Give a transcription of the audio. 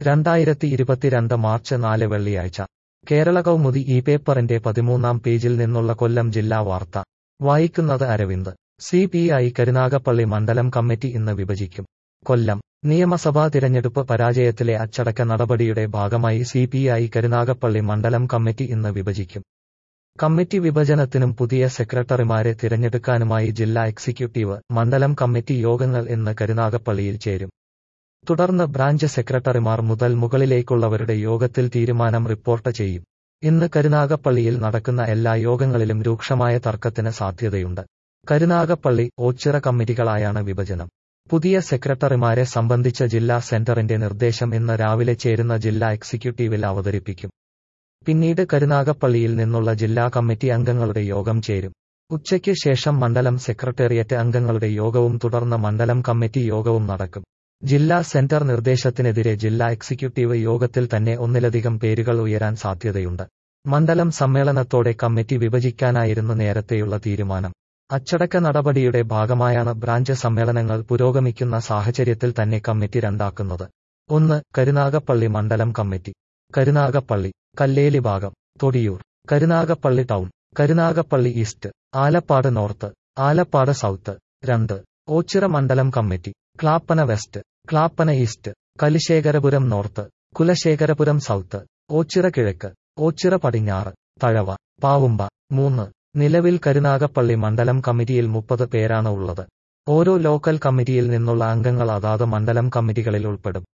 രണ്ടായിരത്തി ഇരുപത്തിരണ്ട് മാർച്ച് നാല് വെള്ളിയാഴ്ച കേരള കൗമുദി ഈ പേപ്പറിന്റെ പതിമൂന്നാം പേജിൽ നിന്നുള്ള കൊല്ലം ജില്ലാ വാർത്ത വായിക്കുന്നത് Aravind C P I Karunagappally മണ്ഡലം കമ്മിറ്റി ഇന്ന് വിഭജിക്കും കൊല്ലം നിയമസഭാ തിരഞ്ഞെടുപ്പ് പരാജയത്തിലെ അച്ചടക്ക നടപടിയുടെ ഭാഗമായി സി പി ഐ കരുനാഗപ്പള്ളി മണ്ഡലം കമ്മിറ്റി ഇന്ന് വിഭജിക്കും കമ്മിറ്റി വിഭജനത്തിനും പുതിയ സെക്രട്ടറിമാരെ തിരഞ്ഞെടുക്കാനുമായി ജില്ലാ എക്സിക്യൂട്ടീവ് മണ്ഡലം കമ്മിറ്റി യോഗങ്ങൾ ഇന്ന് കരുനാഗപ്പള്ളിയിൽ ചേരും തുടർന്ന് ബ്രാഞ്ച് സെക്രട്ടറിമാർ മുതൽ മുകളിലേക്കുള്ളവരുടെ യോഗത്തിൽ തീരുമാനം റിപ്പോർട്ട് ചെയ്യും ഇന്ന് കരുനാഗപ്പള്ളിയിൽ നടക്കുന്ന എല്ലാ യോഗങ്ങളിലും രൂക്ഷമായ തർക്കത്തിന് സാധ്യതയുണ്ട് കരുനാഗപ്പള്ളി ഓച്ചിറ കമ്മിറ്റികളായാണ് വിഭജനം പുതിയ സെക്രട്ടറിമാരെ സംബന്ധിച്ച ജില്ലാ സെന്ററിന്റെ നിർദ്ദേശം ഇന്ന് രാവിലെ ചേരുന്ന ജില്ലാ എക്സിക്യൂട്ടീവിൽ അവതരിപ്പിക്കും പിന്നീട് കരുനാഗപ്പള്ളിയിൽ നിന്നുള്ള ജില്ലാ കമ്മിറ്റി അംഗങ്ങളുടെ യോഗം ചേരും ഉച്ചയ്ക്ക് ശേഷം മണ്ഡലം സെക്രട്ടേറിയറ്റ് അംഗങ്ങളുടെ യോഗവും തുടർന്ന് മണ്ഡലം കമ്മിറ്റി യോഗവും നടക്കും ജില്ലാ സെന്റർ നിർദ്ദേശത്തിനെതിരെ ജില്ലാ എക്സിക്യൂട്ടീവ് യോഗത്തിൽ തന്നെ ഒന്നിലധികം പേരുകൾ ഉയരാൻ സാധ്യതയുണ്ട് മണ്ഡലം സമ്മേളനത്തോടെ കമ്മിറ്റി വിഭജിക്കാനായിരുന്നു നേരത്തെയുള്ള തീരുമാനം അച്ചടക്ക നടപടിയുടെ ഭാഗമായാണ് ബ്രാഞ്ച് സമ്മേളനങ്ങൾ പുരോഗമിക്കുന്ന സാഹചര്യത്തിൽ തന്നെ കമ്മിറ്റി രണ്ടാക്കുന്നത് ഒന്ന് കരുനാഗപ്പള്ളി മണ്ഡലം committee Karunagappally Kalleli Bhagam Thodiyoor Karunagappally town Karunagappally east Alappad north Alappad south രണ്ട് ഓച്ചിറ മണ്ഡലം committee Clappana west Clappana east Kulasekharapuram north Kulasekharapuram south Ochira കിഴക്ക് ഓച്ചിറ പടിഞ്ഞാറ് തഴവ പാവുമ്പ മൂന്ന് നിലവിൽ കരുനാഗപ്പള്ളി മണ്ഡലം കമ്മിറ്റിയിൽ മുപ്പത് പേരാണ് ഉള്ളത് ഓരോ ലോക്കൽ കമ്മിറ്റിയിൽ നിന്നുള്ള അംഗങ്ങൾ അതാത് മണ്ഡലം കമ്മിറ്റികളിൽ ഉൾപ്പെടും